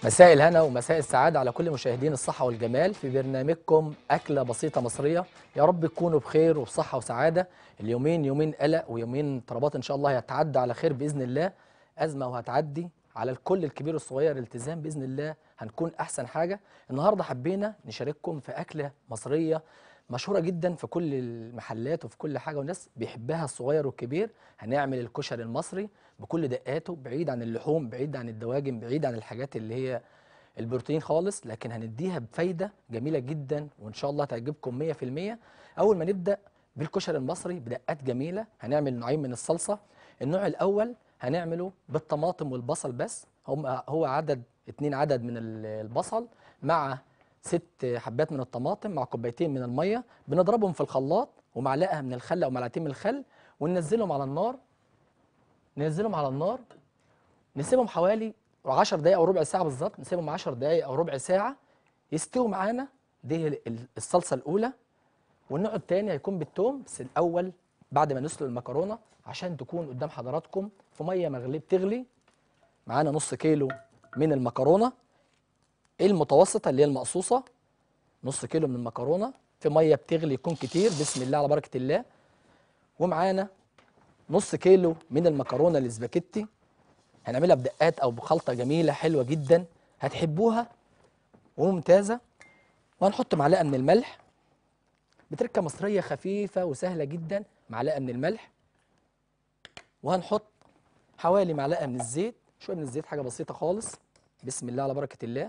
مساء الهنا ومساء السعادة على كل مشاهدين الصحة والجمال في برنامجكم أكلة بسيطة مصرية يا رب تكونوا بخير وبصحة وسعادة اليومين يومين قلق ويومين اضطرابات إن شاء الله هتعدي على خير بإذن الله أزمة وهتعدي على الكل الكبير والصغير التزام بإذن الله هنكون أحسن حاجة النهاردة حبينا نشارككم في أكلة مصرية مشهورة جدا في كل المحلات وفي كل حاجة والناس بيحبها الصغير والكبير هنعمل الكشري المصري بكل دقاته بعيد عن اللحوم بعيد عن الدواجن بعيد عن الحاجات اللي هي البروتين خالص لكن هنديها بفايدة جميلة جدا وإن شاء الله تعجبكم 100% أول ما نبدأ بالكشري المصري بدقات جميلة هنعمل نوعين من الصلصة النوع الأول هنعمله بالطماطم والبصل بس هم هو عدد اتنين عدد من البصل مع ست حبات من الطماطم مع كوبايتين من الميه بنضربهم في الخلاط ومعلقه من الخل او معلقتين من الخل وننزلهم على النار ننزلهم على النار نسيبهم حوالي 10 دقائق او ربع ساعه بالظبط نسيبهم 10 دقائق او ربع ساعه يستووا معانا دي ال- الصلصه الاولى والنوع الثاني هيكون بالثوم بس الاول بعد ما نسلق المكرونه عشان تكون قدام حضراتكم في ميه مغليه بتغلي معانا نص كيلو من المكرونه المتوسطه اللي هي المقصوصه نص كيلو من المكرونه في ميه بتغلي يكون كتير بسم الله على بركه الله ومعانا نص كيلو من المكرونه الاسباجيتي هنعملها بدقات او بخلطه جميله حلوه جدا هتحبوها وممتازه وهنحط معلقه من الملح بتركه مصريه خفيفه وسهله جدا معلقه من الملح وهنحط حوالي معلقه من الزيت شويه من الزيت حاجه بسيطه خالص بسم الله على بركه الله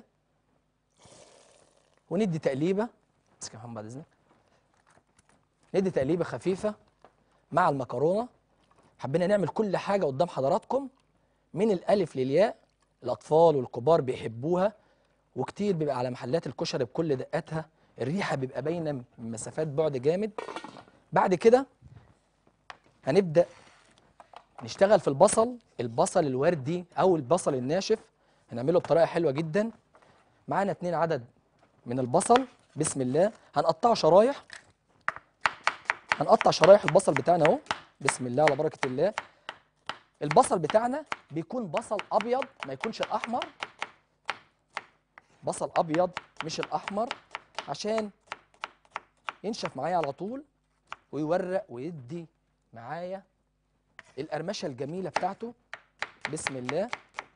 وندي تقليبه بس يا محمد بعد اذنك ندي تقليبه خفيفه مع المكرونه حبينا نعمل كل حاجه قدام حضراتكم من الالف للياء الاطفال والكبار بيحبوها وكتير بيبقى على محلات الكشري بكل دقاتها الريحه بيبقى باينه من مسافات بعد جامد بعد كده هنبدا نشتغل في البصل البصل الوردي او البصل الناشف هنعمله بطريقه حلوه جدا معانا اتنين عدد من البصل بسم الله هنقطعه شرايح هنقطع شرايح البصل بتاعنا اهو بسم الله على بركه الله البصل بتاعنا بيكون بصل ابيض ما يكونش الاحمر بصل ابيض مش الاحمر عشان ينشف معايا على طول ويورق ويدي معايا القرمشه الجميله بتاعته بسم الله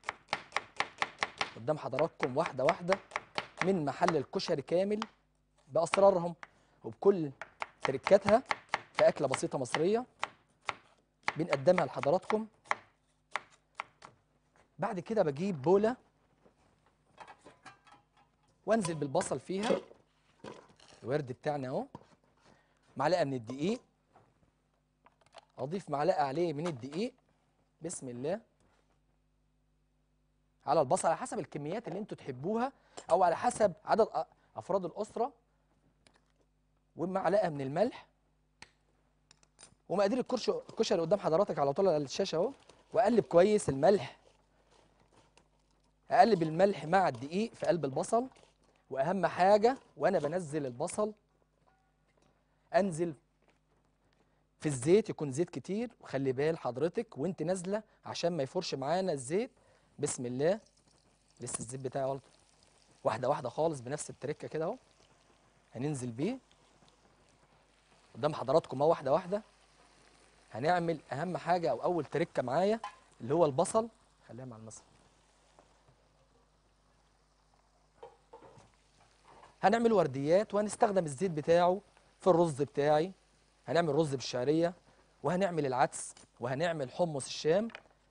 قدام حضراتكم واحده واحده من محل الكشري كامل باسرارهم وبكل تركاتها في اكله بسيطه مصريه بنقدمها لحضراتكم بعد كده بجيب بوله وانزل بالبصل فيها الورد بتاعنا اهو معلقه من الدقيق اضيف معلقه عليه من الدقيق بسم الله على البصل على حسب الكميات اللي انتوا تحبوها او على حسب عدد أ- افراد الاسره ومعلقه من الملح ومقادير الكرش الكشري قدام حضرتك على طول على الشاشه اهو واقلب كويس الملح اقلب الملح مع الدقيق في قلب البصل واهم حاجه وانا بنزل البصل انزل في الزيت يكون زيت كتير وخلي بال حضرتك وانت نازله عشان ما يفرش معانا الزيت بسم الله لسه الزيت بتاعي غلط واحده واحده خالص بنفس التركه كده اهو هننزل بيه قدام حضراتكم اهو واحده واحده هنعمل اهم حاجه او اول تركه معايا اللي هو البصل خليها مع المصل هنعمل ورديات وهنستخدم الزيت بتاعه في الرز بتاعي هنعمل رز بالشعريه وهنعمل العدس وهنعمل حمص الشام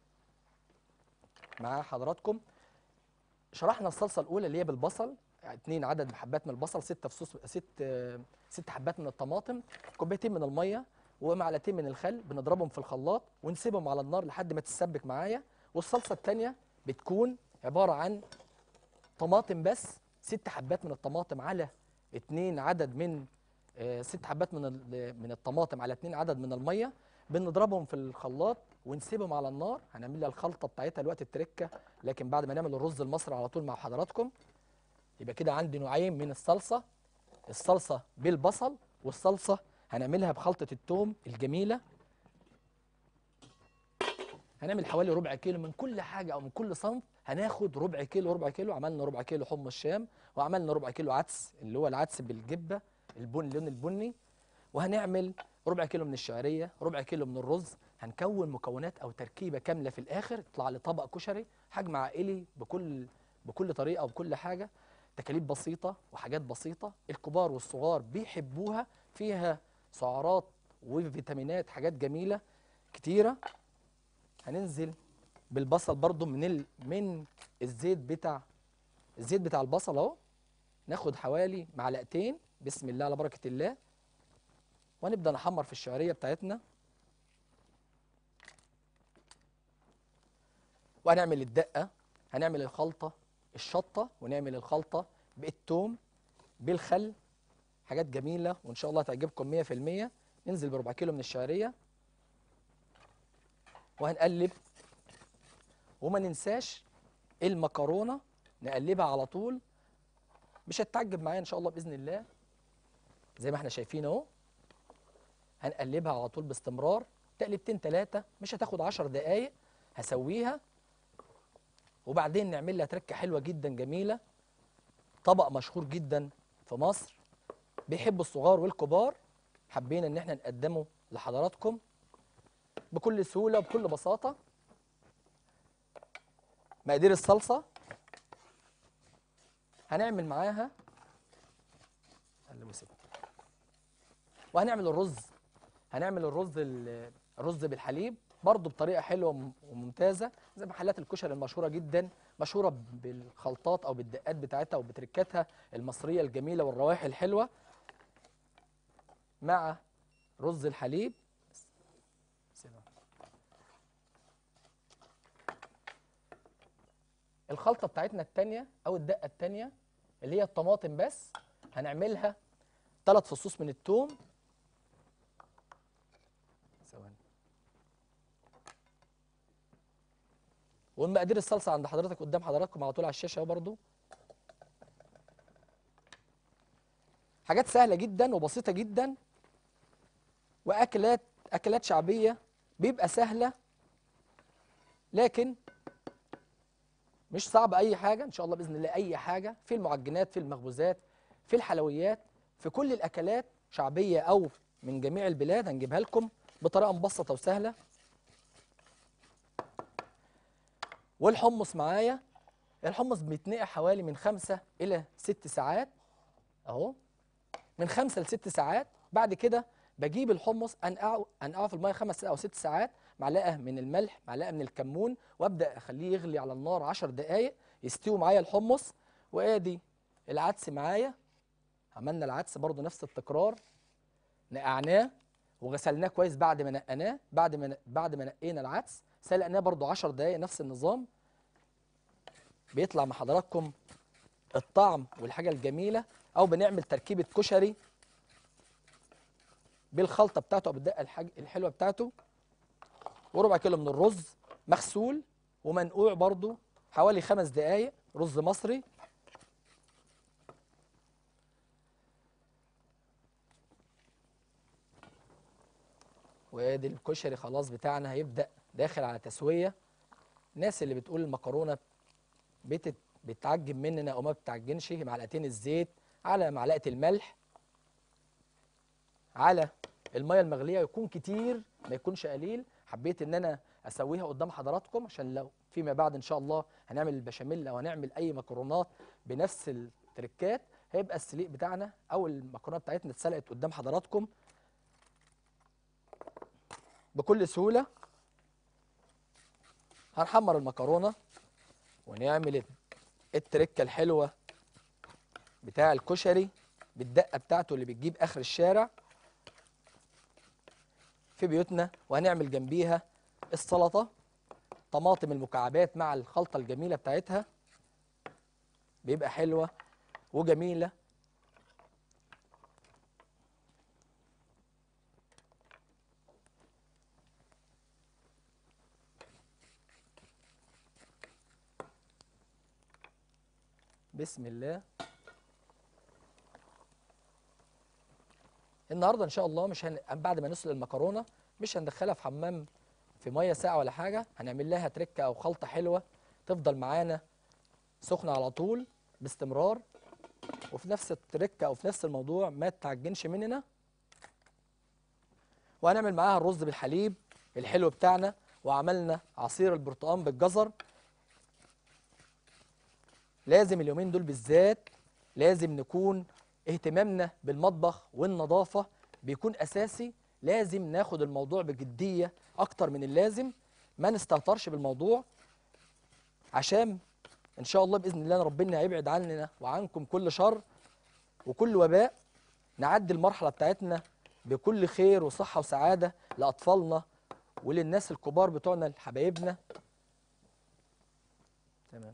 مع حضراتكم شرحنا الصلصه الاولى اللي هي بالبصل اتنين عدد حبات من البصل ستة فصوص ست آه، ست حبات من الطماطم كوبايتين من الميه ومعلقتين من الخل بنضربهم في الخلاط ونسيبهم على النار لحد ما تتسبك معايا والصلصه الثانيه بتكون عباره عن طماطم بس ست حبات من الطماطم على اتنين عدد من آه، ست حبات من ال- من الطماطم على اتنين عدد من الميه بنضربهم في الخلاط ونسيبهم على النار هنعمل لها الخلطه بتاعتها الوقت التركه لكن بعد ما نعمل الرز المصري على طول مع حضراتكم يبقى كده عندي نوعين من الصلصه الصلصه بالبصل والصلصه هنعملها بخلطه الثوم الجميله هنعمل حوالي ربع كيلو من كل حاجه او من كل صنف هناخد ربع كيلو ربع كيلو عملنا ربع كيلو حمص شام وعملنا ربع كيلو عدس اللي هو العدس بالجبه البن اللون البني وهنعمل ربع كيلو من الشعريه ربع كيلو من الرز هنكون مكونات او تركيبه كامله في الاخر يطلع لي طبق كشري حجم عائلي بكل بكل طريقه وبكل حاجه تكاليف بسيطه وحاجات بسيطه الكبار والصغار بيحبوها فيها سعرات وفيتامينات حاجات جميله كتيره هننزل بالبصل برضو من ال... من الزيت بتاع الزيت بتاع البصل اهو ناخد حوالي معلقتين بسم الله على بركه الله وهنبدا نحمر في الشعريه بتاعتنا وهنعمل الدقه هنعمل الخلطه الشطه ونعمل الخلطه بالثوم بالخل حاجات جميله وان شاء الله تعجبكم 100% ننزل بربع كيلو من الشعريه وهنقلب وما ننساش المكرونه نقلبها على طول مش هتتعجب معايا ان شاء الله باذن الله زي ما احنا شايفين اهو هنقلبها على طول باستمرار تقلبتين ثلاثه مش هتاخد 10 دقائق هسويها وبعدين نعمل لها تركه حلوه جدا جميله طبق مشهور جدا في مصر بيحب الصغار والكبار حبينا ان احنا نقدمه لحضراتكم بكل سهوله وبكل بساطه مقادير الصلصه هنعمل معاها قلب وسيب. وهنعمل الرز هنعمل الرز ال- الرز بالحليب برضه بطريقه حلوه وم- وممتازه زي محلات الكشري المشهوره جدا مشهوره بالخلطات او بالدقات بتاعتها وبتركاتها المصريه الجميله والروائح الحلوه مع رز الحليب سيبها. الخلطه بتاعتنا التانية او الدقه التانية اللي هي الطماطم بس هنعملها ثلاث فصوص من الثوم ثواني والمقادير الصلصه عند حضرتك قدام حضراتكم على طول على الشاشه اهو برضو حاجات سهله جدا وبسيطه جدا واكلات اكلات شعبيه بيبقى سهله لكن مش صعب اي حاجه ان شاء الله باذن الله اي حاجه في المعجنات في المخبوزات في الحلويات في كل الاكلات شعبيه او من جميع البلاد هنجيبها لكم بطريقه مبسطه وسهله والحمص معايا الحمص بيتنقع حوالي من خمسة إلى ست ساعات أهو من خمسة لست ساعات بعد كده بجيب الحمص أنقعه أنقعه في المية خمس أو ست ساعات معلقة من الملح معلقة من الكمون وأبدأ أخليه يغلي على النار عشر دقايق يستوي معايا الحمص وآدي العدس معايا عملنا العدس برضو نفس التكرار نقعناه وغسلناه كويس بعد ما نقناه بعد ما بعد ما نقينا العدس سلقناه برضو 10 دقايق نفس النظام بيطلع مع حضراتكم الطعم والحاجه الجميله او بنعمل تركيبه كشري بالخلطه بتاعته او بالدقه الحاج- الحلوه بتاعته وربع كيلو من الرز مغسول ومنقوع برضو حوالي خمس دقايق رز مصري وادي الكشري خلاص بتاعنا هيبدأ داخل على تسوية الناس اللي بتقول المكرونة بتت بتعجن مننا او ما بتعجنش معلقتين الزيت على معلقة الملح على المية المغلية يكون كتير ما يكونش قليل حبيت ان انا اسويها قدام حضراتكم عشان لو فيما بعد ان شاء الله هنعمل البشاميل او هنعمل اي مكرونات بنفس التركات هيبقى السليق بتاعنا او المكرونه بتاعتنا اتسلقت قدام حضراتكم بكل سهولة هنحمر المكرونة ونعمل التركة الحلوة بتاع الكشري بالدقة بتاعته اللي بتجيب آخر الشارع في بيوتنا وهنعمل جنبيها السلطة طماطم المكعبات مع الخلطة الجميلة بتاعتها بيبقى حلوة وجميلة بسم الله النهارده ان شاء الله مش هن... بعد ما نسلق المكرونه مش هندخلها في حمام في ميه ساقعه ولا حاجه هنعمل لها تركه او خلطه حلوه تفضل معانا سخنه على طول باستمرار وفي نفس التركه او في نفس الموضوع ما تعجنش مننا وهنعمل معاها الرز بالحليب الحلو بتاعنا وعملنا عصير البرتقال بالجزر لازم اليومين دول بالذات لازم نكون اهتمامنا بالمطبخ والنظافة بيكون أساسي لازم ناخد الموضوع بجدية أكتر من اللازم ما نستهترش بالموضوع عشان إن شاء الله بإذن الله ربنا هيبعد عننا وعنكم كل شر وكل وباء نعدي المرحلة بتاعتنا بكل خير وصحة وسعادة لأطفالنا وللناس الكبار بتوعنا حبايبنا تمام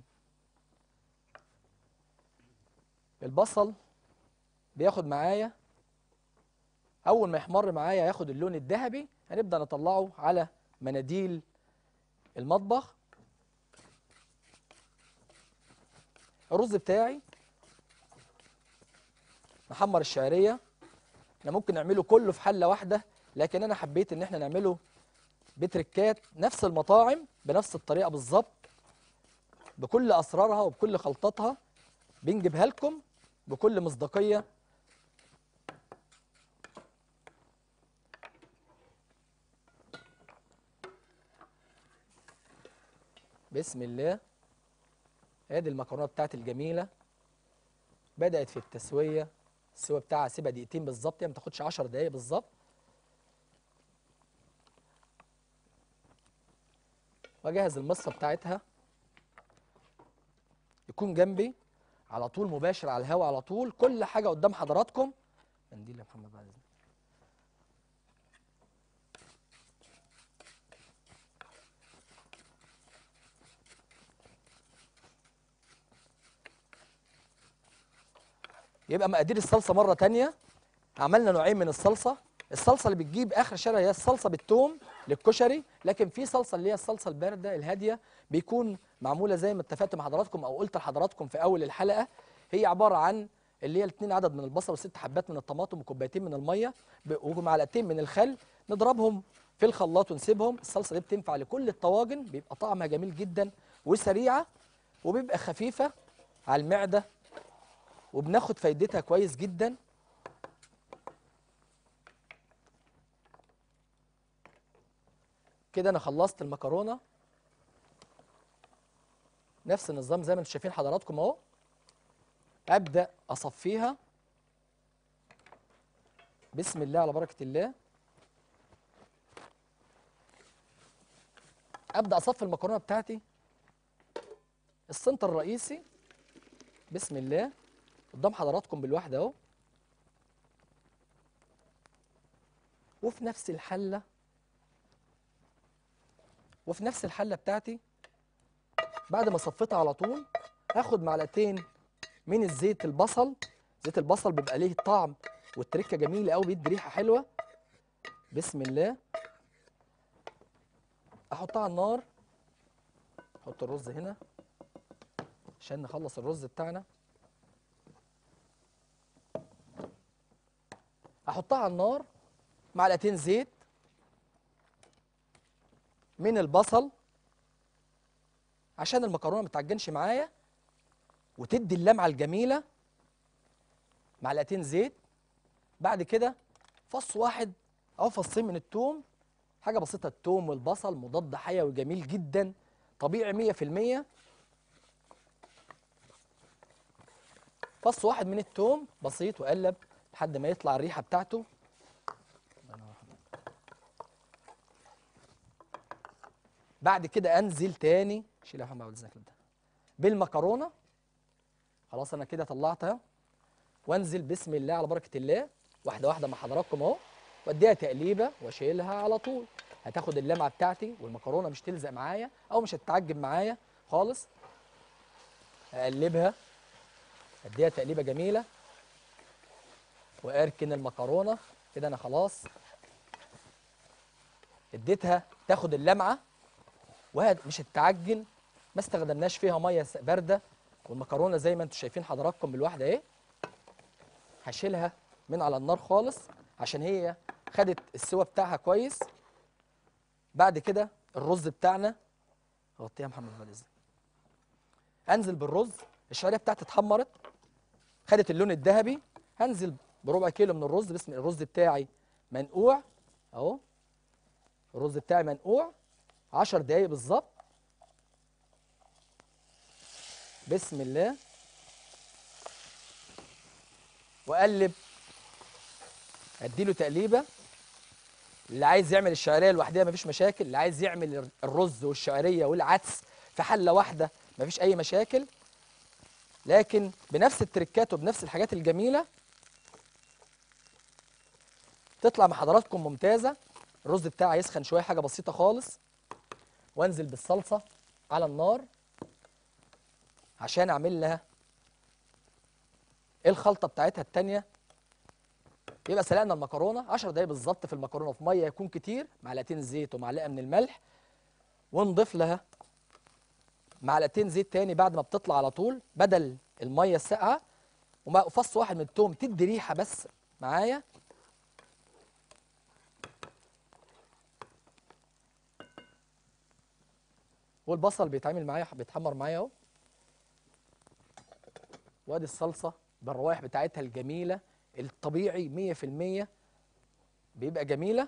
البصل بياخد معايا اول ما يحمر معايا ياخد اللون الذهبي هنبدا نطلعه على مناديل المطبخ الرز بتاعي نحمر الشعريه احنا ممكن نعمله كله في حله واحده لكن انا حبيت ان احنا نعمله بتركات نفس المطاعم بنفس الطريقه بالظبط بكل اسرارها وبكل خلطاتها بنجيبها لكم بكل مصداقيه بسم الله ادي المكرونه بتاعتي الجميله بدات في التسويه السوا بتاعها سيبها دقيقتين بالظبط يعني ما تاخدش 10 دقايق بالظبط واجهز المصه بتاعتها يكون جنبي على طول مباشر على الهواء على طول كل حاجه قدام حضراتكم منديل يا محمد بعد اذنك يبقى مقادير الصلصه مره تانية عملنا نوعين من الصلصه الصلصه اللي بتجيب اخر شارع هي الصلصه بالثوم للكشري لكن في صلصه اللي هي الصلصه البارده الهاديه بيكون معموله زي ما اتفقت مع حضراتكم او قلت لحضراتكم في اول الحلقه هي عباره عن اللي هي الاثنين عدد من البصل وست حبات من الطماطم وكوبايتين من الميه ب- ومعلقتين من الخل نضربهم في الخلاط ونسيبهم الصلصه دي بتنفع لكل الطواجن بيبقى طعمها جميل جدا وسريعه وبيبقى خفيفه على المعده وبناخد فايدتها كويس جدا كده انا خلصت المكرونه نفس النظام زي ما انتم شايفين حضراتكم اهو ابدا اصفيها بسم الله على بركه الله ابدا اصفي المكرونه بتاعتي السنتر الرئيسي بسم الله قدام حضراتكم بالواحده اهو وفي نفس الحله وفي نفس الحله بتاعتي بعد ما صفيتها على طول هاخد معلقتين من الزيت البصل زيت البصل بيبقى ليه طعم والتركه جميله قوي بيدي ريحه حلوه بسم الله احطها على النار احط الرز هنا عشان نخلص الرز بتاعنا احطها على النار معلقتين زيت من البصل عشان المكرونه ما تعجنش معايا وتدي اللمعه الجميله معلقتين زيت بعد كده فص واحد او فصين من الثوم حاجه بسيطه الثوم والبصل مضاد حيوي جميل جدا طبيعي 100% فص واحد من الثوم بسيط وقلب لحد ما يطلع الريحه بتاعته بعد كده انزل تاني شيل يا محمد بعد اذنك ده بالمكرونه خلاص انا كده طلعتها وانزل بسم الله على بركه الله واحده واحده مع حضراتكم اهو واديها تقليبه واشيلها على طول هتاخد اللمعه بتاعتي والمكرونه مش تلزق معايا او مش هتتعجب معايا خالص اقلبها اديها تقليبه جميله واركن المكرونه كده انا خلاص اديتها تاخد اللمعه وهي مش هتتعجن ما استخدمناش فيها ميه س- بارده والمكرونه زي ما انتم شايفين حضراتكم بالواحده اهي هشيلها من على النار خالص عشان هي خدت السوا بتاعها كويس بعد كده الرز بتاعنا غطيها يا محمد بعد اذنك انزل بالرز الشعريه بتاعتي اتحمرت خدت اللون الذهبي هنزل بربع كيلو من الرز بسم الرز بتاعي منقوع اهو الرز بتاعي منقوع 10 دقايق بالظبط بسم الله واقلب اديله تقليبه اللي عايز يعمل الشعريه لوحدها مفيش مشاكل اللي عايز يعمل الرز والشعريه والعدس في حله واحده مفيش اي مشاكل لكن بنفس التركات وبنفس الحاجات الجميله تطلع مع حضراتكم ممتازه الرز بتاعي يسخن شويه حاجه بسيطه خالص وانزل بالصلصه على النار عشان اعمل لها الخلطه بتاعتها التانيه يبقى سلقنا المكرونه 10 دقايق بالظبط في المكرونه في ميه يكون كتير معلقتين زيت ومعلقه من الملح ونضيف لها معلقتين زيت تاني بعد ما بتطلع على طول بدل الميه الساقعه وفص واحد من التوم تدي ريحه بس معايا والبصل بيتعمل معايا بيتحمر معايا اهو وادي الصلصه بالروائح بتاعتها الجميله الطبيعي 100% بيبقى جميله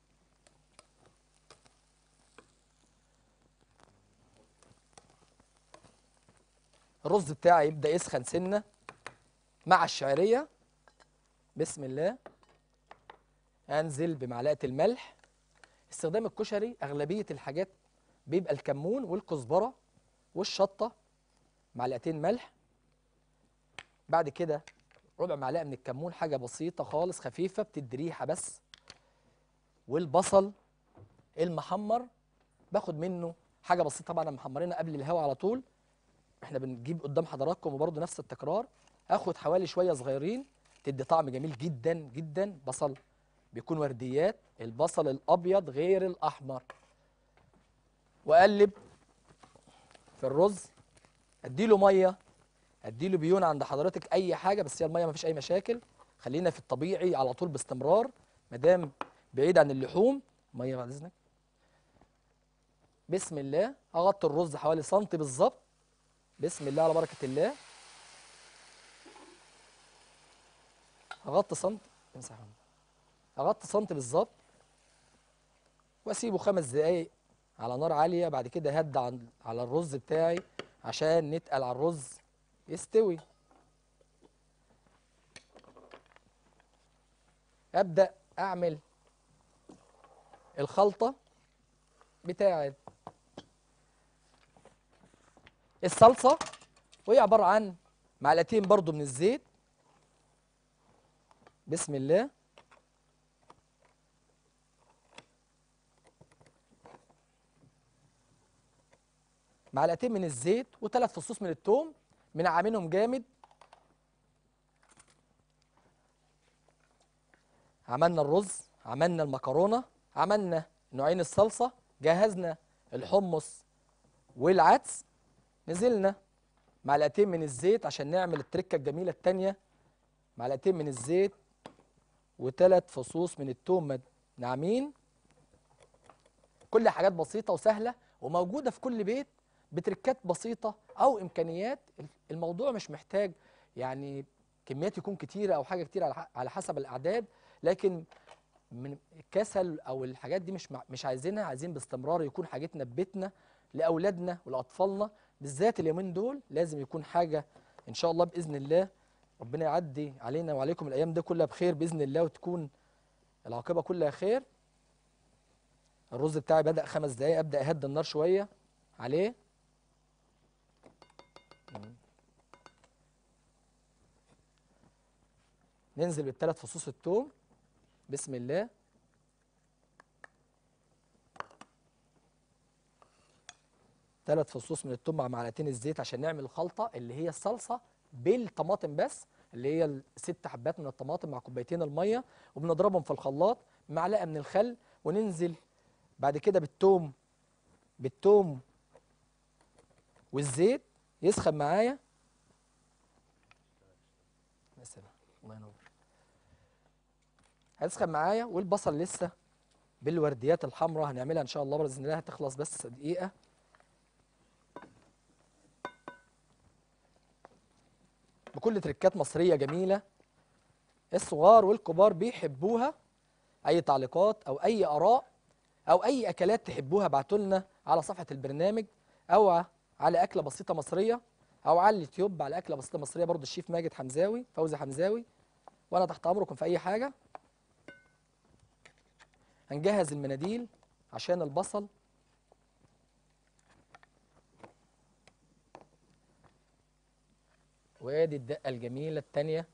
الرز بتاعي يبدا يسخن سنه مع الشعريه بسم الله انزل بمعلقه الملح استخدام الكشري اغلبيه الحاجات بيبقى الكمون والكزبره والشطه معلقتين ملح بعد كده ربع معلقه من الكمون حاجه بسيطه خالص خفيفه بتدي ريحه بس والبصل المحمر باخد منه حاجه بسيطه طبعا محمرينها قبل الهواء على طول احنا بنجيب قدام حضراتكم وبرده نفس التكرار اخد حوالي شويه صغيرين تدي طعم جميل جدا جدا بصل بيكون ورديات البصل الابيض غير الاحمر واقلب في الرز اديله ميه اديله بيون عند حضرتك اي حاجه بس هي الميه مفيش اي مشاكل خلينا في الطبيعي على طول باستمرار ما دام بعيد عن اللحوم ميه بعد اذنك بسم الله اغطي الرز حوالي سنتي بالظبط بسم الله على بركه الله هغطي سنتي امسح هغطي سنتي بالظبط واسيبه خمس دقايق على نار عاليه بعد كده هدى على الرز بتاعي عشان نتقل على الرز يستوي ابدا اعمل الخلطه بتاعه الصلصه وهي عباره عن معلقتين برضو من الزيت بسم الله معلقتين من الزيت وثلاث فصوص من الثوم منعمينهم جامد عملنا الرز عملنا المكرونه عملنا نوعين الصلصه جهزنا الحمص والعدس نزلنا معلقتين من الزيت عشان نعمل التركه الجميله التانيه معلقتين من الزيت وثلاث فصوص من التوم ناعمين كل حاجات بسيطه وسهله وموجوده في كل بيت بتركات بسيطه او امكانيات الموضوع مش محتاج يعني كميات يكون كتيره او حاجه كتيره على حسب الاعداد لكن من الكسل او الحاجات دي مش مش عايزينها عايزين باستمرار يكون حاجتنا ببيتنا لاولادنا ولاطفالنا بالذات اليومين دول لازم يكون حاجه ان شاء الله باذن الله ربنا يعدي علينا وعليكم الايام دي كلها بخير باذن الله وتكون العاقبه كلها خير الرز بتاعي بدا خمس دقايق ابدا اهدي النار شويه عليه ننزل بالثلاث فصوص الثوم بسم الله ثلاث فصوص من الثوم مع معلقتين الزيت عشان نعمل الخلطه اللي هي الصلصه بالطماطم بس اللي هي ست حبات من الطماطم مع كوبايتين الميه وبنضربهم في الخلاط معلقه من الخل وننزل بعد كده بالثوم بالثوم والزيت يسخن معايا مثلا الله ينور هيسخن معايا والبصل لسه بالورديات الحمراء هنعملها ان شاء الله باذن الله هتخلص بس دقيقه بكل تركات مصريه جميله الصغار والكبار بيحبوها اي تعليقات او اي اراء او اي اكلات تحبوها ابعتوا لنا على صفحه البرنامج او على اكله بسيطه مصريه او على اليوتيوب على اكله بسيطه مصريه برضو الشيف ماجد حمزاوي فوزي حمزاوي وانا تحت امركم في اي حاجه هنجهز المناديل عشان البصل وادي الدقه الجميله الثانيه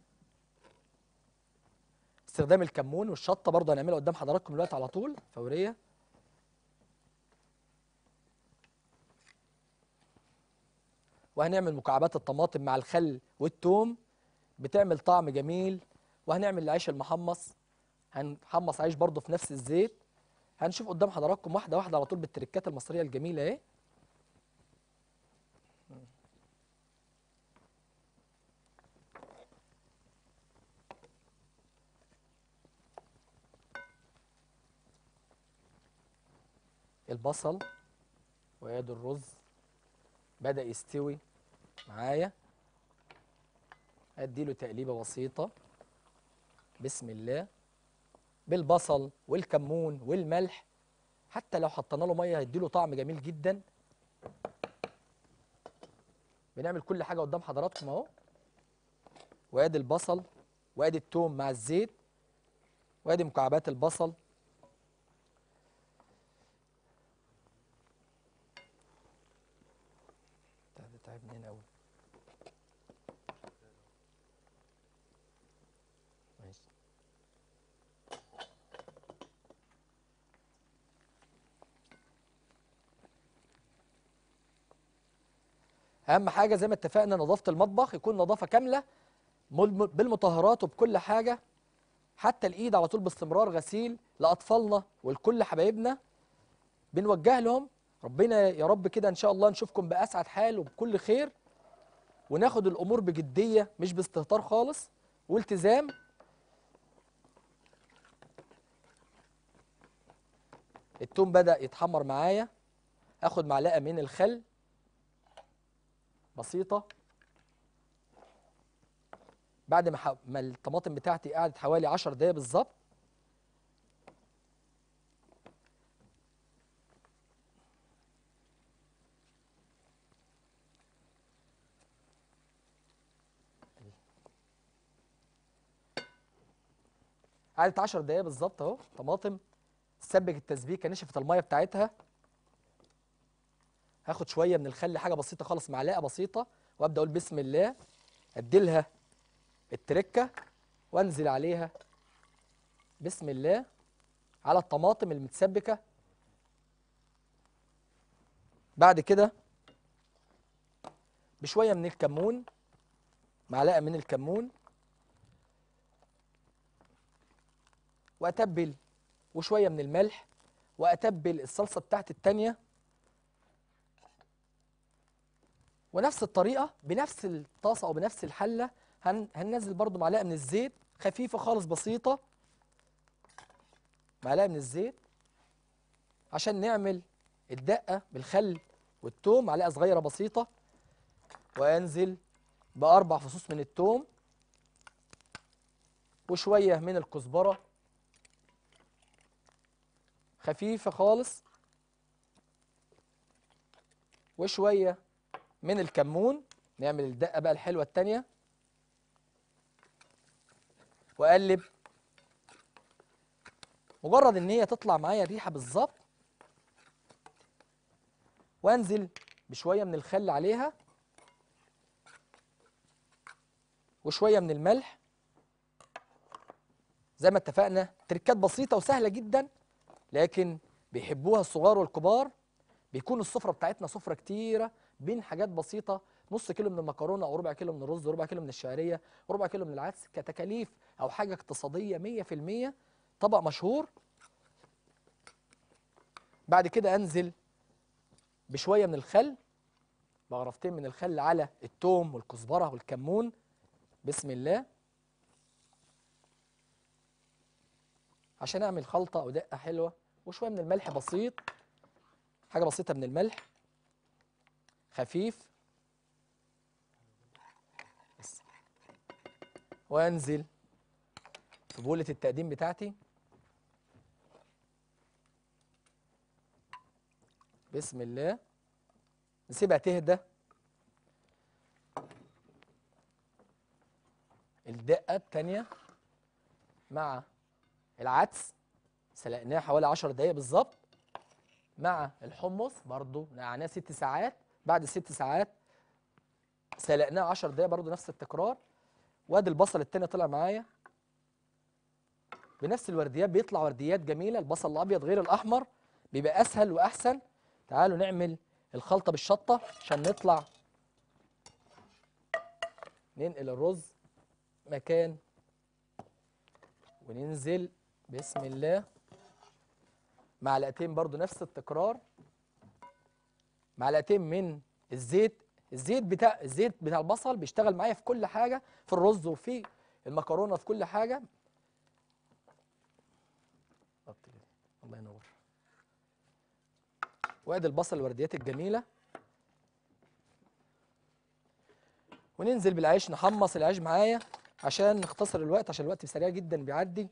استخدام الكمون والشطه برضه هنعملها قدام حضراتكم دلوقتي على طول فوريه وهنعمل مكعبات الطماطم مع الخل والثوم بتعمل طعم جميل وهنعمل العيش المحمص هنحمص عيش برضه في نفس الزيت هنشوف قدام حضراتكم واحده واحده على طول بالتركات المصريه الجميله اهي البصل وادي الرز بدأ يستوي معايا اديله تقليبه بسيطه بسم الله بالبصل والكمون والملح حتى لو حطينا له ميه هيديله طعم جميل جدا بنعمل كل حاجه قدام حضراتكم اهو وادي البصل وادي التوم مع الزيت وادي مكعبات البصل ده تعبني هنا قوي ماشي اهم حاجه زي ما اتفقنا نظافه المطبخ يكون نظافه كامله مل- بالمطهرات وبكل حاجه حتى الايد على طول باستمرار غسيل لاطفالنا ولكل حبايبنا بنوجه لهم ربنا يا رب كده ان شاء الله نشوفكم باسعد حال وبكل خير وناخد الامور بجديه مش باستهتار خالص والتزام التوم بدأ يتحمر معايا اخد معلقه من الخل بسيطه بعد ما ح- ما الطماطم بتاعتي قعدت حوالي 10 دقايق بالظبط قعدت 10 دقايق بالظبط اهو طماطم تسبك التسبيكه نشفت الميه بتاعتها هاخد شويه من الخل حاجه بسيطه خالص معلقه بسيطه وابدا اقول بسم الله اديلها التركه وانزل عليها بسم الله على الطماطم المتسبكه بعد كده بشويه من الكمون معلقه من الكمون واتبل وشويه من الملح واتبل الصلصه بتاعتي التانيه ونفس الطريقه بنفس الطاسه او بنفس الحله هن هننزل برضو معلقه من الزيت خفيفه خالص بسيطه معلقه من الزيت عشان نعمل الدقه بالخل والثوم معلقه صغيره بسيطه وانزل باربع فصوص من الثوم وشويه من الكزبره خفيفه خالص وشويه من الكمون نعمل الدقه بقى الحلوه التانيه واقلب مجرد ان هي تطلع معايا الريحه بالظبط وانزل بشويه من الخل عليها وشويه من الملح زي ما اتفقنا تركات بسيطه وسهله جدا لكن بيحبوها الصغار والكبار بيكون السفره بتاعتنا سفره كتيره بين حاجات بسيطه نص كيلو من المكرونه او ربع كيلو من الرز وربع كيلو من الشعريه وربع كيلو من العدس كتكاليف او حاجه اقتصاديه 100% طبق مشهور بعد كده انزل بشويه من الخل بغرفتين من الخل على التوم والكزبره والكمون بسم الله عشان اعمل خلطه او دقه حلوه وشويه من الملح بسيط حاجه بسيطه من الملح خفيف بس وانزل في بولة التقديم بتاعتي بسم الله نسيبها تهدى الدقة التانية مع العدس سلقناه حوالي 10 دقايق بالظبط مع الحمص برضو نقعناه ست ساعات بعد ست ساعات سلقناه 10 دقايق برضو نفس التكرار وادي البصل التاني طلع معايا بنفس الورديات بيطلع ورديات جميله البصل الابيض غير الاحمر بيبقى اسهل واحسن تعالوا نعمل الخلطه بالشطه عشان نطلع ننقل الرز مكان وننزل بسم الله معلقتين برضو نفس التكرار معلقتين من الزيت الزيت بتاع الزيت بتاع البصل بيشتغل معايا في كل حاجه في الرز وفي المكرونه في كل حاجه حط كده. الله ينور وادي البصل الورديات الجميله وننزل بالعيش نحمص العيش معايا عشان نختصر الوقت عشان الوقت سريع جدا بيعدي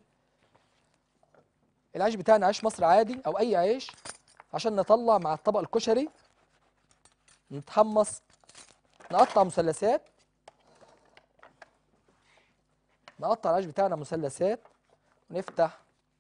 العيش بتاعنا عيش مصر عادي او اي عيش عشان نطلع مع الطبق الكشري نتحمص نقطع مثلثات نقطع العيش بتاعنا مثلثات ونفتح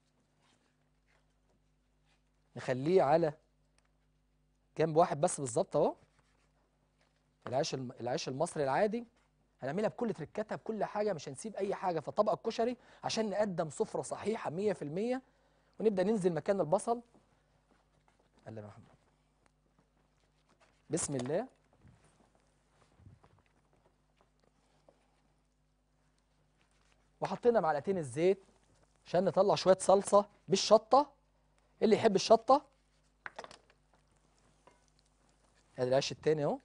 نخليه على جنب واحد بس بالظبط اهو العيش الم... العيش المصري العادي هنعملها بكل تركاتها بكل حاجه مش هنسيب اي حاجه في طبق الكشري عشان نقدم سفره صحيحه 100% ونبدا ننزل مكان البصل قال يا محمد بسم الله وحطينا معلقتين الزيت عشان نطلع شويه صلصه بالشطه اللي يحب الشطه ادي العيش التاني اهو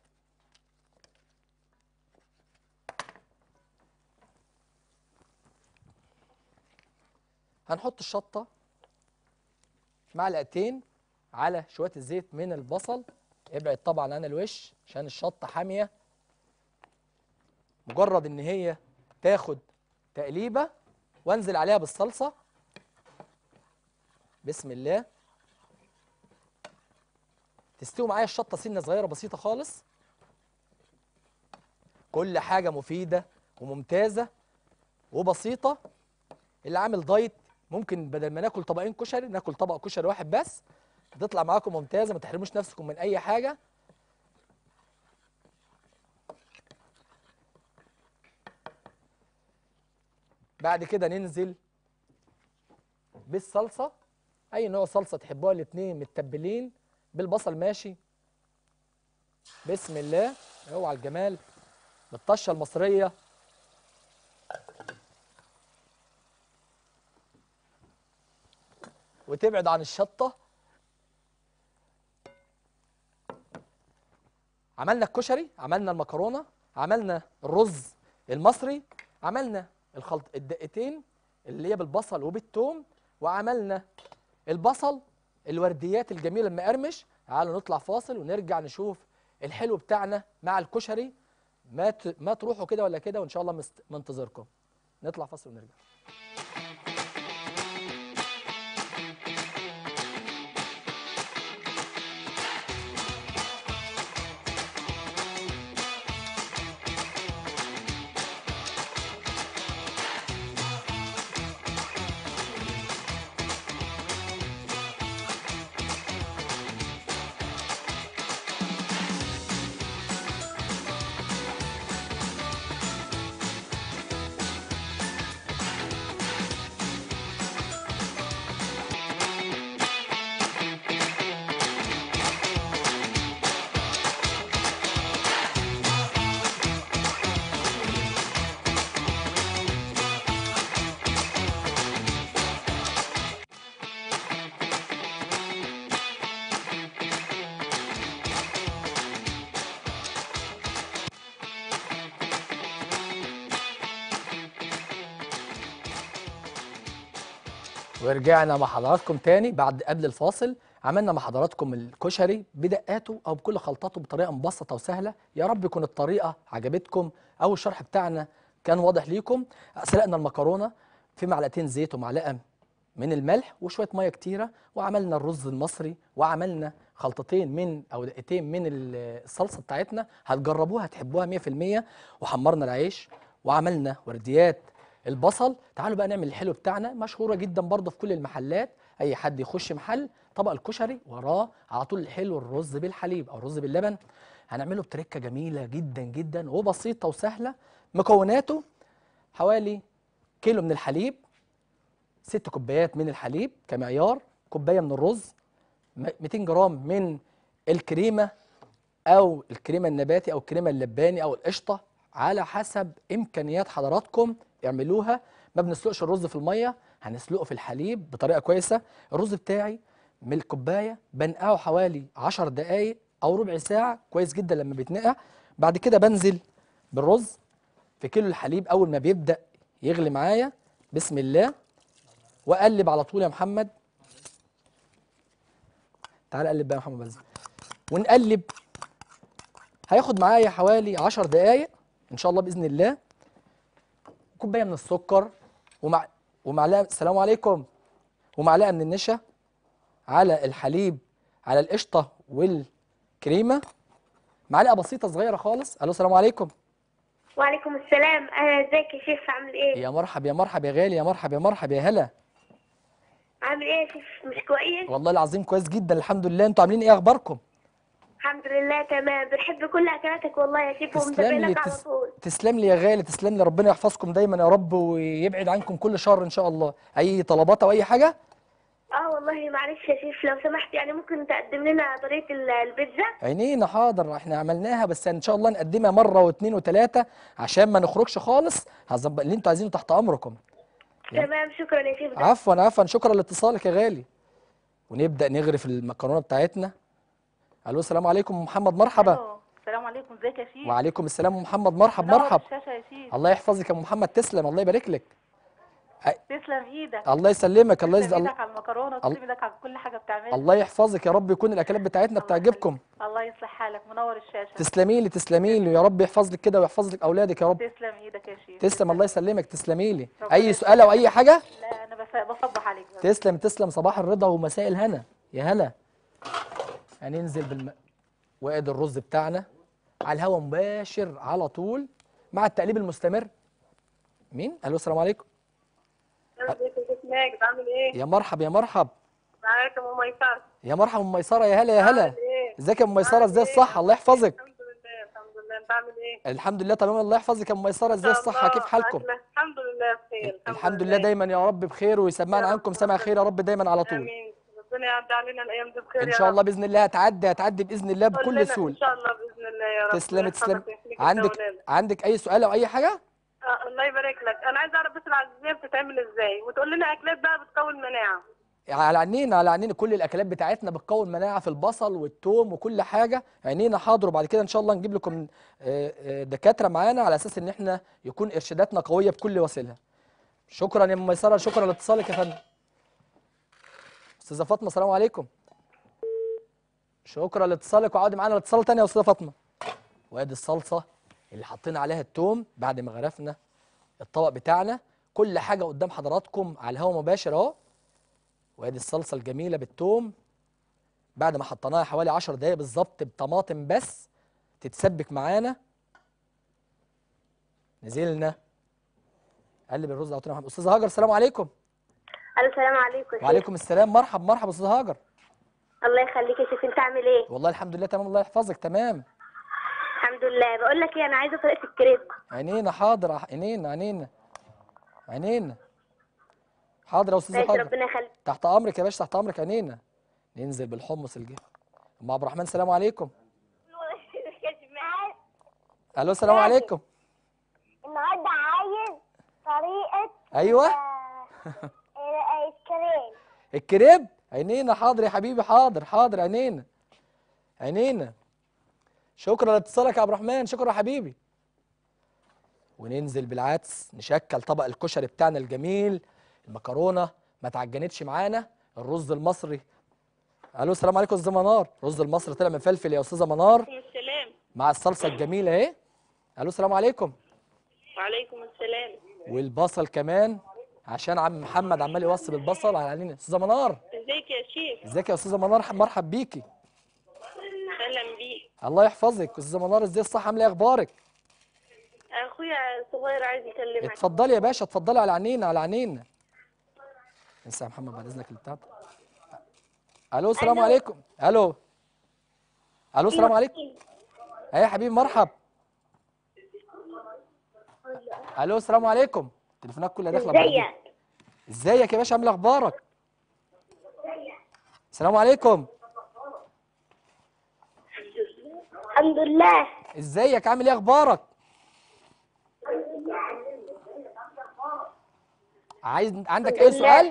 هنحط الشطه معلقتين على شويه الزيت من البصل ابعد طبعا عن الوش عشان الشطه حاميه مجرد ان هي تاخد تقليبه وانزل عليها بالصلصه بسم الله تستوي معايا الشطه سنه صغيره بسيطه خالص كل حاجه مفيده وممتازه وبسيطه اللي عامل دايت ممكن بدل ما ناكل طبقين كشري ناكل طبق كشري واحد بس هتطلع معاكم ممتازه ما تحرموش نفسكم من اي حاجه بعد كده ننزل بالصلصه اي نوع صلصه تحبوها الاثنين متبلين بالبصل ماشي بسم الله اوعى الجمال بالطشه المصريه وتبعد عن الشطه عملنا الكشري عملنا المكرونه عملنا الرز المصري عملنا الخلط الدقتين اللي هي بالبصل وبالثوم وعملنا البصل الورديات الجميله المقرمش تعالوا نطلع فاصل ونرجع نشوف الحلو بتاعنا مع الكشري ما ت... ما تروحوا كده ولا كده وان شاء الله مست... منتظركم نطلع فاصل ونرجع ورجعنا مع حضراتكم تاني بعد قبل الفاصل عملنا مع حضراتكم الكشري بدقاته او بكل خلطاته بطريقه مبسطه وسهله يا رب يكون الطريقه عجبتكم او الشرح بتاعنا كان واضح ليكم سلقنا المكرونه في معلقتين زيت ومعلقه من الملح وشويه ميه كتيره وعملنا الرز المصري وعملنا خلطتين من او دقيقتين من ال- الصلصه بتاعتنا هتجربوها هتحبوها 100% وحمرنا العيش وعملنا ورديات البصل تعالوا بقى نعمل الحلو بتاعنا مشهوره جدا برضه في كل المحلات اي حد يخش محل طبق الكشري وراه على طول الحلو الرز بالحليب او الرز باللبن هنعمله بتركه جميله جدا جدا وبسيطه وسهله مكوناته حوالي كيلو من الحليب ست كوبايات من الحليب كمعيار كوبايه من الرز م- 200 جرام من الكريمه او الكريمه النباتي او الكريمه اللباني او القشطه على حسب امكانيات حضراتكم اعملوها ما بنسلقش الرز في الميه هنسلقه في الحليب بطريقه كويسه الرز بتاعي من الكوبايه بنقعه حوالي 10 دقائق او ربع ساعه كويس جدا لما بيتنقع بعد كده بنزل بالرز في كيلو الحليب اول ما بيبدا يغلي معايا بسم الله واقلب على طول يا محمد تعال قلب بقى يا محمد بس ونقلب هياخد معايا حوالي 10 دقايق ان شاء الله باذن الله كوبايه من السكر ومع ومعلقه السلام عليكم ومعلقه من النشا على الحليب على القشطه والكريمه معلقه بسيطه صغيره خالص الو السلام عليكم وعليكم السلام انا ازيك يا شيف عامل ايه يا مرحب يا مرحب يا غالي يا مرحب يا مرحب يا هلا عامل ايه يا شيف مش كويس والله العظيم كويس جدا الحمد لله انتوا عاملين ايه اخباركم الحمد لله تمام بنحب كل اكلاتك والله يا شيف تسلم لي ومتابعينك على تس... طول تسلم لي يا غالي تسلم لي ربنا يحفظكم دايما يا رب ويبعد عنكم كل شر ان شاء الله اي طلبات او اي حاجه اه والله معلش يا شيف لو سمحت يعني ممكن تقدم لنا طريقه ال- البيتزا عينينا حاضر احنا عملناها بس ان شاء الله نقدمها مره واثنين وثلاثه عشان ما نخرجش خالص هظبط اللي انتوا عايزينه تحت امركم يعني- تمام شكرا يا شيف ده. عفوا عفوا شكرا لاتصالك يا غالي ونبدا نغرف المكرونه بتاعتنا الو السلام عليكم محمد مرحبا ألو، السلام عليكم ازيك يا شيخ وعليكم السلام محمد مرحب منور مرحب الشاشه يا شيخ الله يحفظك يا أم محمد تسلم الله يبارك لك تسلم ايدك الله يسلمك الله تسلم يز... ايدك على المكرونه وتسلم ايدك على كل حاجه بتعملها الله يحفظك يا رب يكون الاكلات بتاعتنا الله بتعجبكم يخليك. الله يصلح حالك منور الشاشه تسلمي لي تسلمي لي يا رب يحفظ لك كده ويحفظ لك اولادك يا رب تسلم ايدك يا شيخ تسلم الله يسلمك تسلمي لي ربنا اي سؤال او اي حاجه لا انا بس- بصبح عليك بس. تسلم تسلم صباح الرضا ومساء الهنا يا هلا هننزل بالم... وادي الرز بتاعنا على الهواء مباشر على طول مع التقليب المستمر مين الو السلام عليكم ازيك يا شيف ماجد عامل ايه يا مرحب يا مرحب معاك ام ميسر يا مرحب ام ميسره يا هلا يا هلا ايه ازيك يا ام ميسره ازاي الصحه الله يحفظك الحمد لله الحمد لله انت عامل ايه الحمد لله تمام الله يحفظك يا ام ميسره ازاي الصحه كيف حالكم الحمد لله بخير الحمد لله دايما يا رب بخير ويسمعنا يا رب عنكم سمع خير يا رب دايما على طول امين ربنا يعدي علينا الايام دي بخير ان يا شاء رب. الله باذن الله هتعدي هتعدي باذن الله كلنا بكل ان سهوله شاء الله باذن الله يا رب تسلمي ويحفظك تسلمي ويحميك انت عندك وولادك. عندك اي سؤال او اي حاجه آه الله يبارك لك انا عايزه اعرف بس العزيزيه بتتعمل ازاي وتقول لنا اكلات بقى بتقوي المناعه على عينينا على عينينا كل الاكلات بتاعتنا بتقوي المناعه في البصل والثوم وكل حاجه عينينا حاضر وبعد كده ان شاء الله نجيب لكم آه، آه، دكاتره معانا على اساس ان احنا يكون ارشاداتنا قويه بكل وسيله شكرا يا ام ميسره شكرا لاتصالك يا فندم استاذه فاطمه السلام عليكم شكرا لاتصالك وعودي معانا لاتصال تاني يا استاذه فاطمه وادي الصلصه اللي حطينا عليها الثوم بعد ما غرفنا الطبق بتاعنا كل حاجه قدام حضراتكم على الهواء مباشر اهو وادي الصلصه الجميله بالثوم بعد ما حطيناها حوالي 10 دقايق بالظبط بطماطم بس تتسبك معانا نزلنا قلب الرز على طول يا محمد استاذه هاجر السلام عليكم الو السلام عليكم يا شيخ. وعليكم السلام مرحب مرحب استاذه هاجر الله يخليك يا شيخ انت عامل ايه والله الحمد لله تمام الله يحفظك تمام الحمد لله بقول لك ايه انا عايزه طريقه الكريب عينينا حاضر عينينا عينينا عينينا حاضر يا استاذه ماشي هاجر ربنا يخليك تحت امرك يا باشا تحت امرك عينينا ننزل بالحمص الجه ام عبد الرحمن السلام عليكم الو السلام عليكم النهارده عايز طريقة ايوه آه، الايس كريم الكريب عينينا حاضر يا حبيبي حاضر حاضر عينينا عينينا شكرا لاتصالك يا عبد الرحمن شكرا يا حبيبي وننزل بالعدس نشكل طبق الكشري بتاعنا الجميل المكرونه ما تعجنتش معانا الرز المصري الو السلام عليكم يا استاذه منار رز المصري طلع مفلفل يا استاذه منار السلام مع الصلصه الجميله اهي الو السلام عليكم وعليكم السلام والبصل كمان عشان عم محمد عمال يوصل البصل على عينينا استاذه منار ازيك يا شيخ ازيك يا استاذه منار مرحب بيكي اهلا بيك الله يحفظك استاذه منار ازاي الصحه عامله ايه اخبارك اخويا صغير عايز يكلمك اتفضلي يا باشا اتفضلي على عينينا على عينينا لسه يا محمد بعد اذنك اللي بتاعتك الو السلام عليكم الو الو السلام عليكم ايه يا حبيبي مرحب الو السلام عليكم التليفونات كلها داخله بعض. ازيك ازيك يا باشا عامل إيه اخبارك السلام عليكم الحمد لله ازيك عامل ايه اخبارك عايز عندك اي سؤال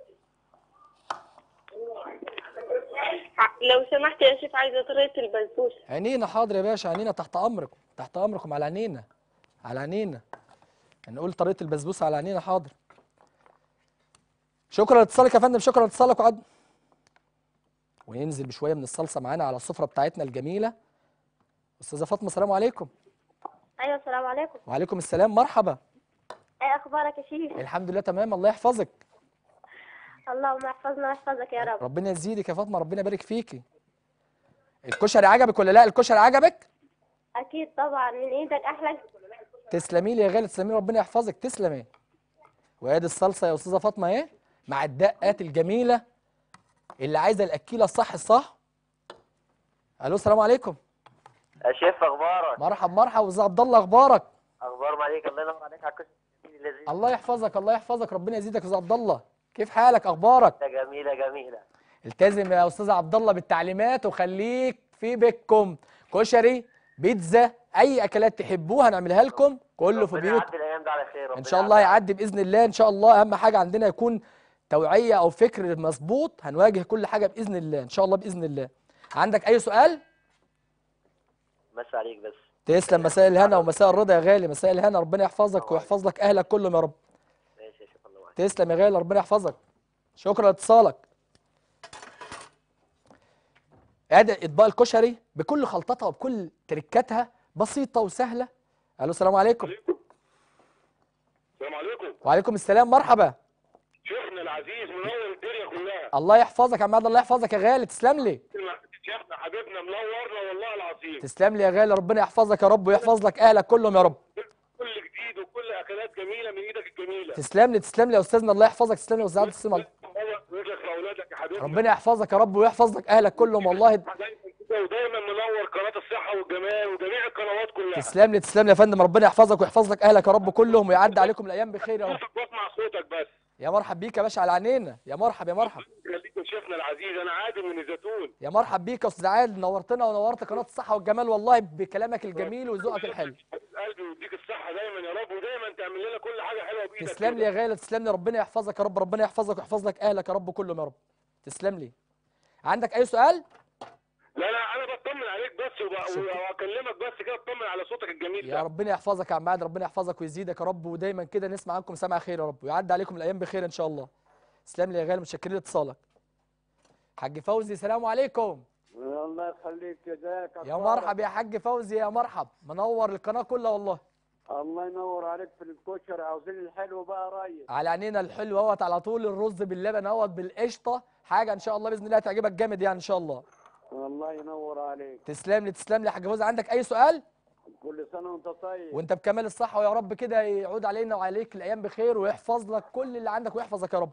لو سمحت يا شيخ عايزه طريقه البسبوسه عينينا حاضر يا باشا عينينا تحت امركم تحت امركم على عينينا على عينينا هنقول طريقه البسبوسه على عينينا حاضر شكرا لاتصالك يا فندم شكرا لاتصالك وعد وننزل بشويه من الصلصه معانا على السفره بتاعتنا الجميله استاذه فاطمه السلام عليكم ايوه السلام عليكم وعليكم السلام مرحبا ايه اخبارك يا شيخ الحمد لله تمام الله يحفظك اللهم احفظنا واحفظك يا رب ربنا يزيدك يا فاطمه ربنا يبارك فيكي الكشري عجبك ولا لا الكشري عجبك اكيد طبعا من ايدك احلى تسلمي لي يا غالي تسلمي لي ربنا يحفظك تسلمي وادي الصلصه يا استاذه فاطمه اهي مع الدقات الجميله اللي عايزه الاكيله الصح الصح الو السلام عليكم يا شيف اخبارك مرحب مرحب استاذ عبد الله اخبارك اخبار ما عليك الله ينور عليك على الكشري الجميل اللذيذ الله يحفظك الله يحفظك ربنا يزيدك يا استاذ عبد الله كيف حالك اخبارك ده جميله جميله التزم يا استاذ عبد الله بالتعليمات وخليك في بيتكم كشري بيتزا اي اكلات تحبوها هنعملها لكم كله في ربنا بيوت يعدي الايام دي على خير ان ربنا شاء الله يعدي. هيعدي باذن الله ان شاء الله اهم حاجه عندنا يكون توعيه او فكر مظبوط هنواجه كل حاجه باذن الله ان شاء الله باذن الله عندك اي سؤال مسا عليك بس تسلم مساء الهنا ومساء الرضا يا غالي مساء الهنا ربنا يحفظك ويحفظ لك اهلك كلهم يا رب ماشي يا شيف الله معاك تسلم يا غالي ربنا يحفظك شكرا لاتصالك ادي اطباق الكشري بكل خلطتها وبكل تركاتها بسيطه وسهله الو السلام عليكم السلام عليكم وعليكم السلام مرحبا شيخنا العزيز منور الدنيا كلها الله يحفظك يا عم عبد الله يحفظك يا غالي تسلم لي شيخنا حبيبنا منورنا والله العظيم تسلم لي يا غالي ربنا يحفظك يا رب ويحفظ لك اهلك كلهم يا رب كل جديد وكل اكلات جميله من ايدك الجميله تسلم لي تسلم لي يا استاذنا الله يحفظك تسلم لي يا استاذ عبد السلام ويجلك لاولادك يا حبيبنا ربنا يحفظك يا رب ويحفظ لك اهلك كلهم والله دايما كده ودايما منور قناه الصحه والجمال وجميع القنوات كلها تسلم لي تسلم لي يا فندم ربنا يحفظك ويحفظ لك اهلك يا رب كلهم ويعدي عليكم الايام بخير يا رب صوتك بسمع صوتك بس يا مرحب بيك يا باشا على عينينا يا مرحب يا مرحب خليك يا شيخنا العزيز انا عادل من الزيتون يا مرحب بيك يا استاذ عادل نورتنا ونورت قناه الصحه والجمال والله بكلامك الجميل وذوقك الحلو حبيب قلبي ويديك الصحه دايما يا رب ودايما تعمل لنا كل حاجه حلوه بايدك تسلم لي كده. يا غالي تسلم لي ربنا يحفظك يا رب ربنا يحفظك ويحفظ لك اهلك يا رب كلهم يا رب تسلم لي عندك اي سؤال لا لا انا بطمن عليك بس وب- واكلمك بس كده اطمن على صوتك الجميل يا ده ربنا يحفظك يا عم عاد ربنا يحفظك ويزيدك يا رب ودايما كده نسمع عنكم سمع خير يا رب ويعدي عليكم الايام بخير ان شاء الله تسلم لي يا غالي متشكرين لاتصالك حاج فوزي سلام عليكم الله يخليك ازيك يا مرحب يا حاج فوزي يا مرحب منور القناه كلها والله الله ينور عليك في الكشري عاوزين الحلو بقى يا ريس على عينينا الحلو اهوت على طول الرز باللبن اهوت بالقشطه حاجه ان شاء الله باذن الله هتعجبك جامد يعني ان شاء الله الله ينور عليك تسلم لي تسلم لي يا حاج فوزي عندك اي سؤال كل سنه وانت طيب وانت بكمال الصحه ويا رب كده يعود علينا وعليك الايام بخير ويحفظ لك كل اللي عندك ويحفظك يا رب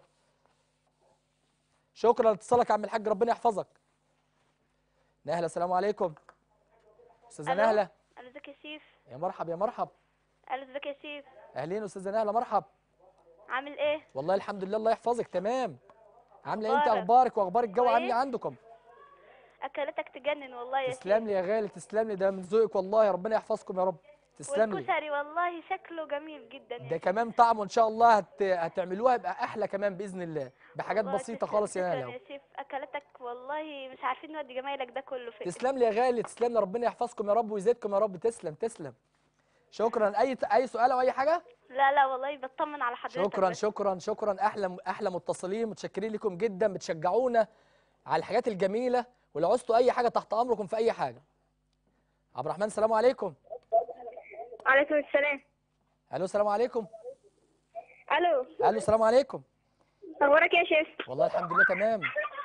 شكرا لاتصالك يا عم الحاج ربنا يحفظك نهله السلام عليكم استاذه ألو. نهله الو ازيك يا شيف يا مرحب يا مرحب الو ازيك يا شيف اهلين استاذه نهله مرحب عامل ايه والله الحمد لله الله يحفظك تمام عامله ايه انت أخبارك؟ اخبارك واخبار الجو عامل ايه كويس؟ عندكم اكلاتك تجنن والله يا تسلم لي يا غالي تسلم لي ده من ذوقك والله ربنا يحفظكم يا رب تسلم لي والكشري والله شكله جميل جدا ده كمان طعمه ان شاء الله هت... هتعملوها يبقى احلى كمان باذن الله بحاجات والله بسيطه تسلم- خالص يا تسلم نهله يا شيف اكلاتك والله مش عارفين نودي جمايلك ده كله فين تسلم لي يا غالي تسلم لي ربنا يحفظكم يا رب ويزيدكم يا رب تسلم تسلم شكرا اي اي سؤال او اي حاجه لا لا والله بطمن على حضرتك شكرا بس. شكرا شكرا احلى احلى متصلين متشكرين لكم جدا بتشجعونا على الحاجات الجميله ولو عوزتوا اي حاجه تحت امركم في اي حاجه عبد الرحمن السلام عليكم عليكم السلام الو السلام عليكم الو الو السلام عليكم اخبارك إيه يا شيخ والله الحمد لله تمام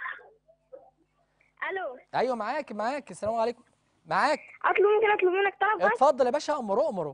الو ايوه معاك معاك السلام عليكم معاك اطلب ممكن اطلب منك طلب بس اتفضل يا باشا امره امره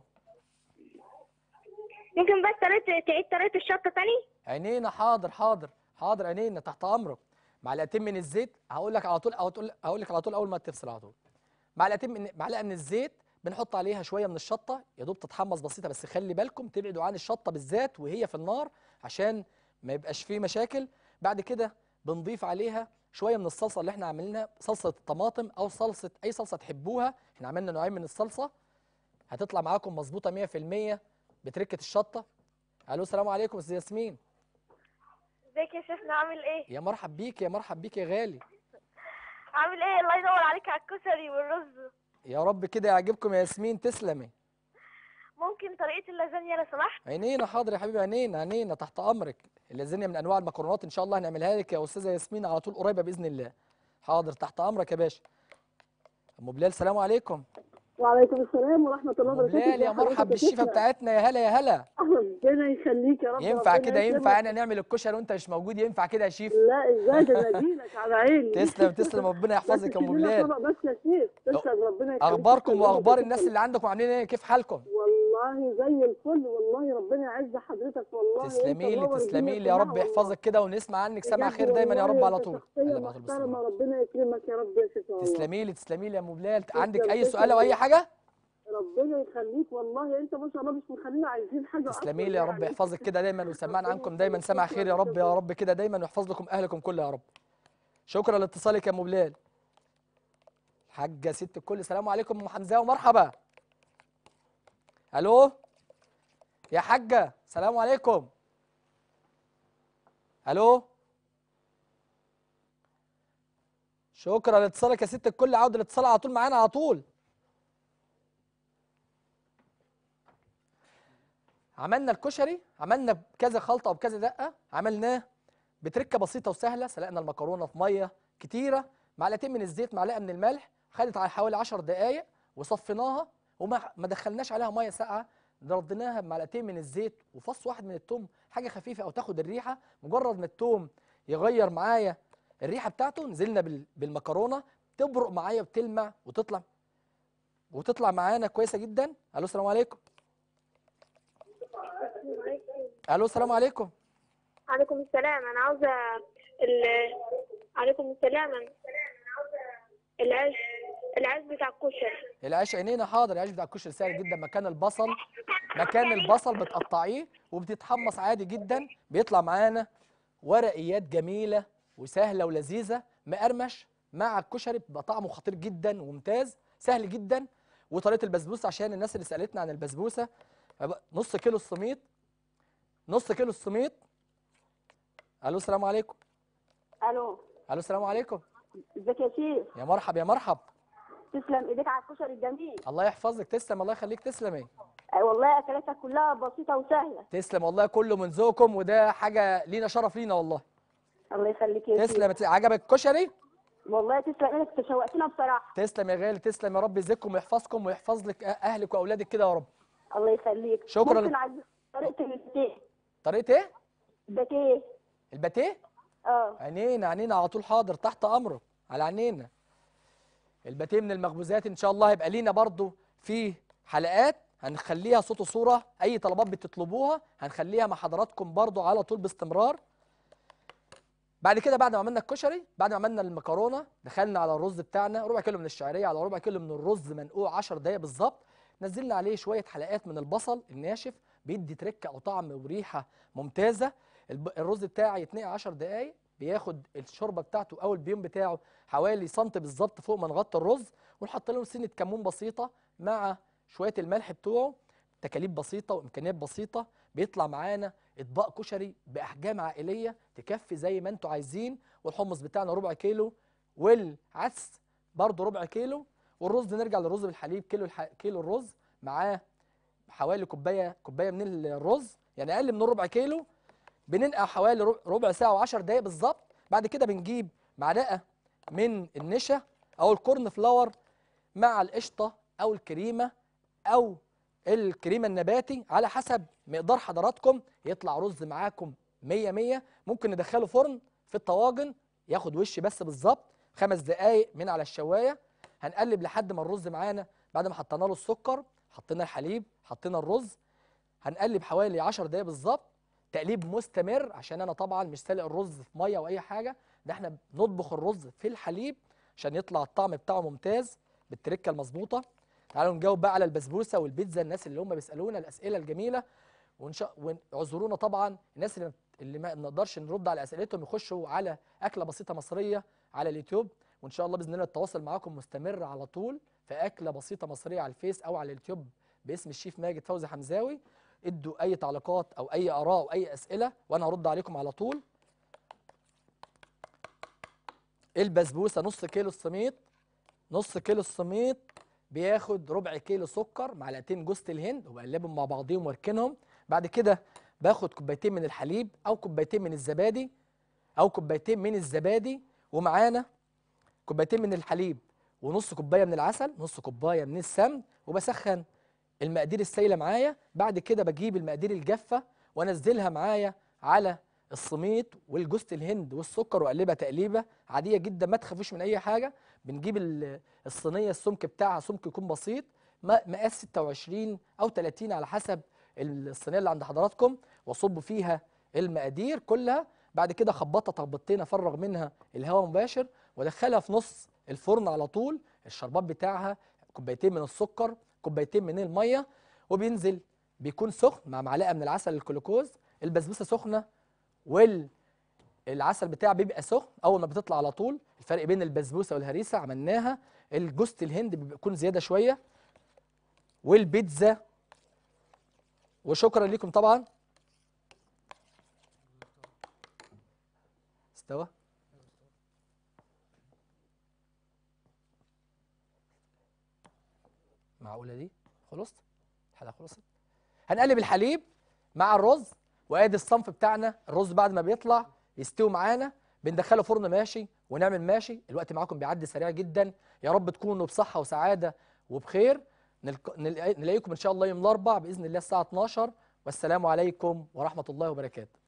ممكن بس طريقه تعيد طريقه الشطه تاني عينينا حاضر حاضر حاضر عينينا تحت امرك معلقتين من الزيت هقول لك على طول او تقول هقول لك على طول اول ما تفصل على طول معلقتين من معلقه من الزيت بنحط عليها شويه من الشطه يا دوب تتحمص بسيطه بس خلي بالكم تبعدوا عن الشطه بالذات وهي في النار عشان ما يبقاش فيه مشاكل بعد كده بنضيف عليها شويه من الصلصه اللي احنا عاملينها صلصه الطماطم او صلصه اي صلصه تحبوها احنا عملنا نوعين من الصلصه هتطلع معاكم مظبوطه 100% بتركه الشطه الو السلام عليكم استاذ ياسمين ازيك يا شيخنا عامل ايه يا مرحب بيك يا مرحب بيك يا غالي عامل ايه الله ينور عليك على الكشري والرز يا رب كده يعجبكم يا ياسمين تسلمي ممكن طريقه اللازانيا لو سمحت عينينا حاضر يا حبيبي عينينا عينينا تحت امرك اللازانيا من انواع المكرونات ان شاء الله هنعملها لك يا استاذه ياسمين على طول قريبه باذن الله حاضر تحت امرك يا باشا ام بلال السلام عليكم وعليكم السلام ورحمة الله ام وبركاته بلال يا مرحب بالشيفه بتاعتنا يا هلا يا هلا ربنا يخليك يا رب ينفع ربنا كده يكرمك. ينفع انا نعمل الكشري وانت مش موجود ينفع كده يا شيف لا ازاي ده انا اجيلك على عيني تسلم تسلم ربنا يحفظك يا ام بس تدينا بلال طبق بس يا شيخ تسلم ربنا يخليك اخباركم تسلم واخبار ربنا الناس يخليك. اللي عندكم عاملين ايه كيف حالكم والله زي الفل والله ربنا يعز حضرتك والله تسلمي لي وانت تسلمي منور لي يا الدنيا رب كلها يحفظك كده ونسمع عنك سمع بجد خير دايما يا رب والله على انت طول شخصية هلا بعد محترمة باستمرار. ربنا يكرمك يا رب يا شيخ والله تسلمي لي تسلمي لي يا ام بلال تسلم، عندك اي تسلم سؤال او اي والله. حاجه ربنا يخليك والله انت ما شاء الله مش مخلينا عايزين حاجة تسلمي أصلاً لي يا رب يعني. يحفظك كده دايما ويسمعنا ربنا عنكم دايما يخليك. سمع خير يا شكراً، رب يا شكراً. رب كده دايما ويحفظ لكم اهلكم كلها يا رب شكرا لاتصالك يا ام بلال حاجه ست الكل السلام عليكم ام حمزه ومرحبا الو يا حاجه السلام عليكم الو شكرا لاتصالك يا ست الكل عاود الاتصال على طول معانا على طول عملنا الكشري عملنا كذا خلطه وبكذا دقه عملناه بتركه بسيطه وسهله سلقنا المكرونه في ميه كتيره معلقتين من الزيت معلقه من الملح خدت على حوالي 10 دقائق وصفيناها وما ما دخلناش عليها ميه ساقعه رديناها بمعلقتين من الزيت وفص واحد من التوم حاجه خفيفه او تاخد الريحه مجرد ما التوم يغير معايا الريحه بتاعته نزلنا بال- بالمكرونه تبرق معايا وتلمع وتطلع وتطلع معانا كويسه جدا الو السلام عليكم الو السلام عليكم عليكم السلام انا عاوزه ال... عليكم السلام أنا... العيش العيش بتاع الكشري العيش عينينا حاضر العيش بتاع الكشري سهل جدا مكان البصل مكان البصل بتقطعيه وبتتحمص عادي جدا بيطلع معانا ورقيات جميله وسهله ولذيذه مقرمش مع الكشري بيبقى طعمه خطير جدا وممتاز سهل جدا وطريقه البسبوسه عشان الناس اللي سالتنا عن البسبوسه هيبقى نص كيلو السميط نص كيلو السميط الو السلام عليكم الو الو السلام عليكم ازيك يا شيخ يا مرحب يا مرحب تسلم ايديك على الكشري الجميل الله يحفظك تسلم الله يخليك تسلمي أي والله اكلاتك كلها بسيطة وسهلة تسلم والله كله من ذوقكم وده حاجه لينا شرف لينا والله الله يخليك يا شيخ تسلم تسلم. عجبك الكشري والله تسلم ايدك انت شوقتنا بصراحة تسلم يا غالي تسلم يا رب يزيدكم ويحفظكم ويحفظ لك أه- اهلك واولادك كده يا رب الله يخليك شكراً. ممكن عايز طريقة الباتيه طريقه ايه الباتيه الباتيه اه عينينا عينينا على طول حاضر تحت امرك على عينينا الباتيه من المخبوزات ان شاء الله هيبقى لينا برضو في حلقات هنخليها صوت وصوره اي طلبات بتطلبوها هنخليها مع حضراتكم برضو على طول باستمرار بعد كده بعد ما عملنا الكشري بعد ما عملنا المكرونه دخلنا على الرز بتاعنا ربع كيلو من الشعريه على ربع كيلو من الرز منقوع 10 دقايق بالظبط نزلنا عليه شويه حلقات من البصل الناشف بيدي تركه او طعم وريحه ممتازه الب- الرز بتاعي يتنقع 10 دقايق بياخد الشوربه بتاعته او البيون بتاعه حوالي سنتي بالظبط فوق ما نغطي الرز ونحط لهم سنه كمون بسيطه مع شويه الملح بتوعه تكاليف بسيطه وامكانيات بسيطه بيطلع معانا اطباق كشري باحجام عائليه تكفي زي ما انتوا عايزين والحمص بتاعنا ربع كيلو والعدس برضه ربع كيلو والرز نرجع للرز بالحليب كيلو الح... كيلو الرز معاه حوالي كوبايه كوبايه من الرز يعني اقل من ربع كيلو بننقع حوالي رب- ربع ساعه و10 دقائق بالظبط بعد كده بنجيب معلقه من النشا او الكورن فلاور مع القشطه او الكريمه او الكريمه النباتي على حسب مقدار حضراتكم يطلع رز معاكم 100 100 ممكن ندخله فرن في الطواجن ياخد وش بس بالظبط خمس دقايق من على الشوايه هنقلب لحد ما الرز معانا بعد ما حطينا له السكر حطينا الحليب حطينا الرز هنقلب حوالي 10 دقايق بالظبط تقليب مستمر عشان انا طبعا مش سالق الرز في ميه او اي حاجه ده احنا بنطبخ الرز في الحليب عشان يطلع الطعم بتاعه ممتاز بالتركه المظبوطه تعالوا نجاوب بقى على البسبوسه والبيتزا الناس اللي هم بيسالونا الاسئله الجميله وان شاء واعذرونا طبعا الناس اللي اللي ما نقدرش نرد على اسئلتهم يخشوا على اكله بسيطه مصريه على اليوتيوب وان شاء الله باذن الله التواصل معاكم مستمر على طول في اكله بسيطه مصريه على الفيس او على اليوتيوب باسم الشيف ماجد فوزي حمزاوي ادوا اي تعليقات او اي اراء او اي اسئله وانا هرد عليكم على طول البسبوسه نص كيلو السميط نص كيلو السميط بياخد ربع كيلو سكر معلقتين جوز الهند وبقلبهم مع بعضيهم واركنهم بعد كده باخد كوبايتين من الحليب او كوبايتين من الزبادي او كوبايتين من الزبادي ومعانا كوبايتين من الحليب ونص كوبايه من العسل نص كوبايه من السمن وبسخن المقادير السايله معايا بعد كده بجيب المقادير الجافه وانزلها معايا على السميط والجوز الهند والسكر واقلبها تقليبه عاديه جدا ما تخافوش من اي حاجه بنجيب ال- الصينيه السمك بتاعها سمك يكون بسيط م- مقاس 26 او 30 على حسب الصينيه اللي عند حضراتكم واصب فيها المقادير كلها بعد كده اخبطها تخبطتين افرغ منها الهواء مباشر وادخلها في نص الفرن على طول الشربات بتاعها كوبايتين من السكر كوبايتين من الميه وبينزل بيكون سخن مع معلقه من العسل الجلوكوز البسبوسه سخنه والعسل بتاعها بيبقى سخن اول ما بتطلع على طول الفرق بين البسبوسه والهريسه عملناها الجوز الهند بيكون زياده شويه والبيتزا وشكرا لكم طبعا استوى معقوله دي خلصت الحلقه خلصت هنقلب الحليب مع الرز وادي الصنف بتاعنا الرز بعد ما بيطلع يستوي معانا بندخله فرن ماشي ونعمل ماشي الوقت معاكم بيعدي سريع جدا يا رب تكونوا بصحه وسعاده وبخير نلق- نلاقيكم ان شاء الله يوم الاربعاء باذن الله الساعه 12 والسلام عليكم ورحمه الله وبركاته